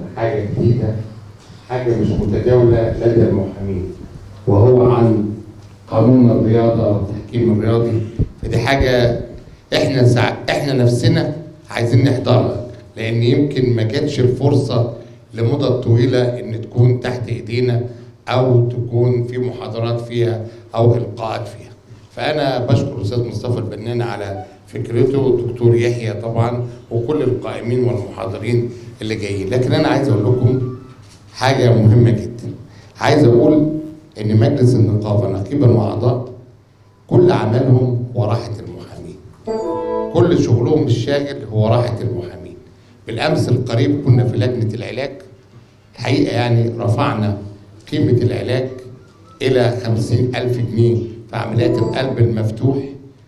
حاجه جديده حاجه مش متداوله لدى المحامين وهو عن قانون الرياضه والتحكيم الرياضي فدي حاجه احنا سع... احنا نفسنا عايزين نحضرها لان يمكن ما جاتش الفرصه لمدة طويلة إن تكون تحت إيدينا أو تكون في محاضرات فيها أو إلقاءات فيها. فأنا بشكر الأستاذ مصطفى البنان على فكرته والدكتور يحيى طبعا وكل القائمين والمحاضرين اللي جايين، لكن أنا عايز أقول لكم حاجة مهمة جدا. عايز أقول إن مجلس النقابة نقيبا وأعضاء كل عملهم هو راحة المحامين. كل شغلهم الشاغل هو راحة المحامين. بالامس القريب كنا في لجنه العلاج الحقيقه يعني رفعنا قيمه العلاج الى خمسين الف جنيه في عمليات القلب المفتوح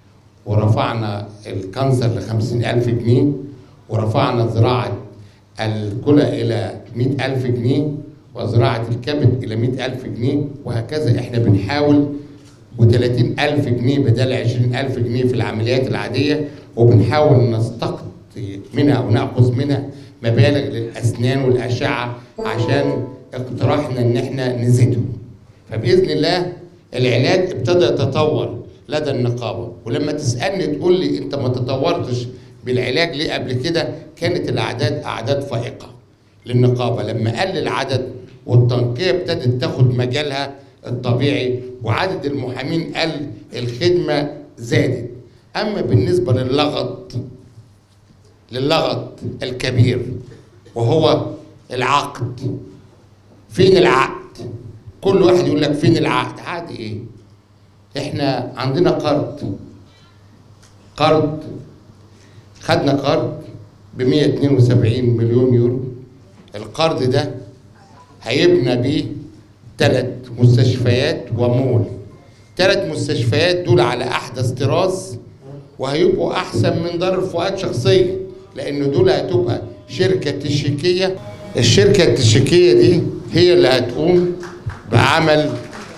ورفعنا الكانسر لخمسين الف جنيه ورفعنا زراعه الكلى الى مئة ألف جنيه وزراعة الكبد إلى مئة ألف جنيه وهكذا إحنا بنحاول و30 ألف جنيه بدل 20 ألف جنيه في العمليات العادية وبنحاول نستقطب منها او ناخذ منها مبالغ للاسنان والاشعه عشان اقتراحنا ان احنا نزيده. فباذن الله العلاج ابتدى يتطور لدى النقابه ولما تسالني تقول لي انت ما تطورتش بالعلاج ليه قبل كده كانت الاعداد اعداد فائقه للنقابه لما قل العدد والتنقيه ابتدت تاخد مجالها الطبيعي وعدد المحامين قل الخدمه زادت اما بالنسبه للغط للغط الكبير وهو العقد فين العقد كل واحد يقول لك فين العقد عقد ايه احنا عندنا قرض قرض خدنا قرض ب 172 مليون يورو القرض ده هيبنى بيه ثلاث مستشفيات ومول ثلاث مستشفيات دول على احدث طراز وهيبقوا احسن من دار الفؤاد شخصيا لان دول هتبقى شركه تشيكيه الشركه التشيكيه دي هي اللي هتقوم بعمل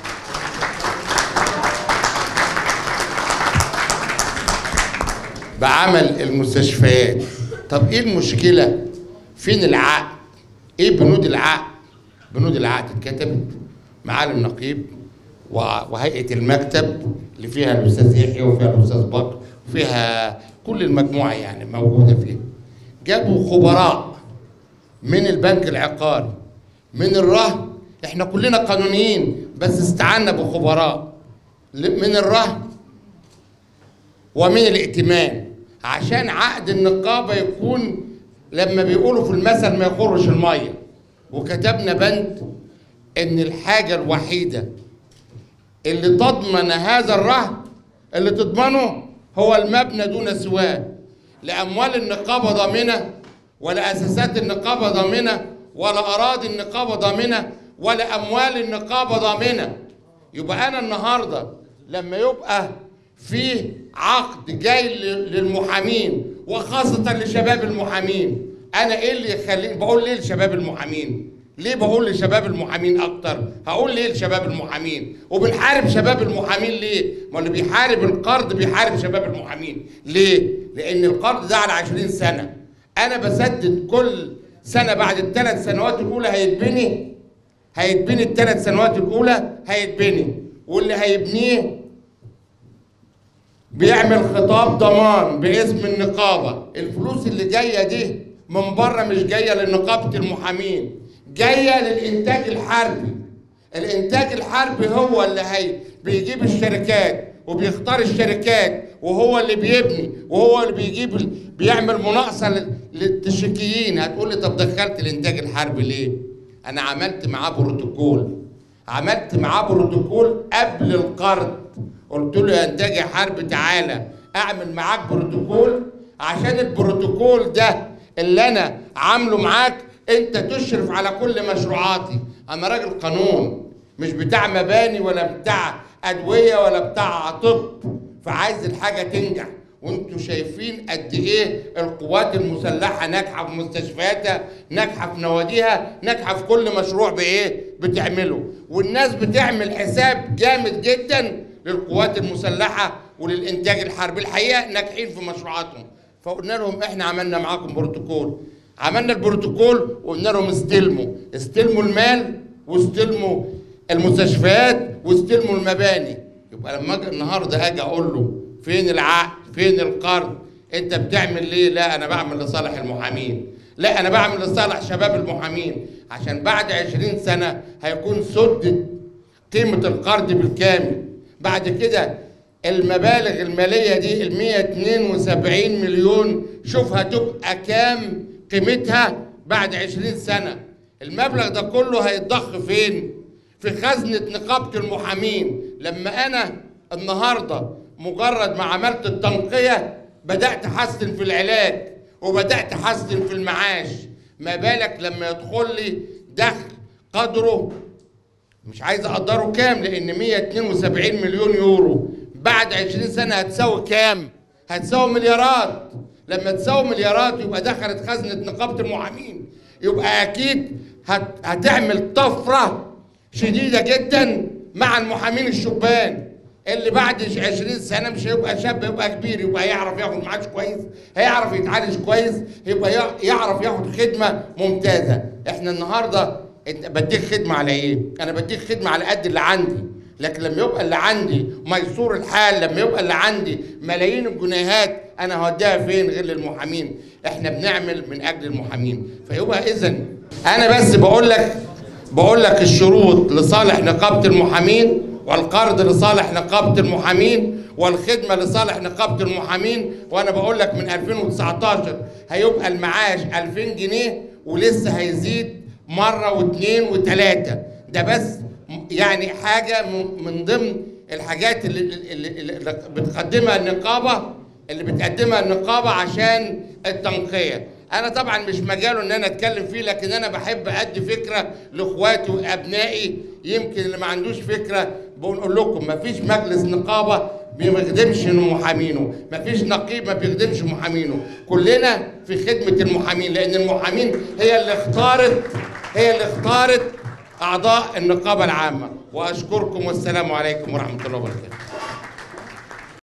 بعمل المستشفيات طب ايه المشكله فين العقد ايه بنود العقد بنود العقد اتكتبت معالي النقيب وهيئه المكتب اللي فيها الاستاذ يحيى وفيها الاستاذ بكر وفيها كل المجموعه يعني موجوده فيها جابوا خبراء من البنك العقاري من الرهن احنا كلنا قانونيين بس استعنا بخبراء من الرهن ومن الائتمان عشان عقد النقابه يكون لما بيقولوا في المثل ما يخرش الميه وكتبنا بند ان الحاجه الوحيده اللي تضمن هذا الرهن اللي تضمنه هو المبنى دون سواه لاموال النقابه ضامنه ولا اساسات النقابه ضامنه ولا اراضي النقابه ضامنه ولا اموال النقابه ضامنه يبقى انا النهارده لما يبقى في عقد جاي للمحامين وخاصه لشباب المحامين انا ايه اللي يخليني بقول ليه لشباب المحامين ليه بقول لشباب المحامين اكتر هقول ليه لشباب المحامين وبنحارب شباب المحامين ليه ما اللي بيحارب القرض بيحارب شباب المحامين ليه لان القرض ده على 20 سنه انا بسدد كل سنه بعد الثلاث سنوات الاولى هيتبني هيتبني الثلاث سنوات الاولى هيتبني واللي هيبنيه بيعمل خطاب ضمان باسم النقابه الفلوس اللي جايه دي من بره مش جايه لنقابه المحامين جايه للانتاج الحربي الانتاج الحربي هو اللي هي بيجيب الشركات وبيختار الشركات وهو اللي بيبني وهو اللي بيجيب بيعمل مناقصه للتشكيين هتقول لي طب دخلت الانتاج الحربي ليه انا عملت معاه بروتوكول عملت معاه بروتوكول قبل القرض قلت له يا انتاج حرب تعالى اعمل معاك بروتوكول عشان البروتوكول ده اللي انا عامله معاك انت تشرف على كل مشروعاتي انا راجل قانون مش بتاع مباني ولا بتاع ادويه ولا بتاع طب فعايز الحاجه تنجح وانتوا شايفين قد ايه القوات المسلحه ناجحه في مستشفياتها ناجحه في نواديها ناجحه في كل مشروع بايه بتعمله والناس بتعمل حساب جامد جدا للقوات المسلحه وللانتاج الحربي الحقيقه ناجحين في مشروعاتهم فقلنا لهم احنا عملنا معاكم بروتوكول عملنا البروتوكول وقلنا لهم استلموا استلموا المال واستلموا المستشفيات واستلموا المباني يبقى لما اجي النهارده اجي اقول له فين العقد فين القرض انت بتعمل ليه لا انا بعمل لصالح المحامين لا انا بعمل لصالح شباب المحامين عشان بعد 20 سنه هيكون سدد قيمه القرض بالكامل بعد كده المبالغ الماليه دي ال 172 مليون شوف هتبقى كام قيمتها بعد 20 سنه المبلغ ده كله هيتضخ فين في خزنه نقابه المحامين لما انا النهارده مجرد ما عملت التنقيه بدات احسن في العلاج وبدات احسن في المعاش ما بالك لما يدخل لي دخل قدره مش عايز اقدره كام لان 172 مليون يورو بعد 20 سنه هتساوي كام هتساوي مليارات لما تساوي مليارات يبقى دخلت خزنه نقابه المحامين يبقى اكيد هت... هتعمل طفره شديده جدا مع المحامين الشبان اللي بعد 20 سنه مش هيبقى شاب يبقى كبير يبقى يعرف ياخد معاش كويس هيعرف يتعالج كويس يبقى يعرف ياخد خدمه ممتازه احنا النهارده بديك خدمه على ايه انا بديك خدمه على قد اللي عندي لكن لما يبقى اللي عندي ميسور الحال لما يبقى اللي عندي ملايين الجنيهات انا هوديها فين غير للمحامين احنا بنعمل من اجل المحامين فيبقى اذا انا بس بقول لك بقول لك الشروط لصالح نقابه المحامين والقرض لصالح نقابه المحامين والخدمه لصالح نقابه المحامين وانا بقول لك من 2019 هيبقى المعاش 2000 جنيه ولسه هيزيد مره واثنين وثلاثه ده بس يعني حاجه من ضمن الحاجات اللي, اللي, اللي بتقدمها النقابه اللي بتقدمها النقابه عشان التنقيه انا طبعا مش مجاله ان انا اتكلم فيه لكن انا بحب ادي فكره لاخواتي وابنائي يمكن اللي ما عندوش فكره بقول لكم ما فيش مجلس نقابه ما بيخدمش محامينه ما فيش نقيب ما بيخدمش محامينه كلنا في خدمه المحامين لان المحامين هي اللي اختارت هي اللي اختارت اعضاء النقابه العامه واشكركم والسلام عليكم ورحمه الله وبركاته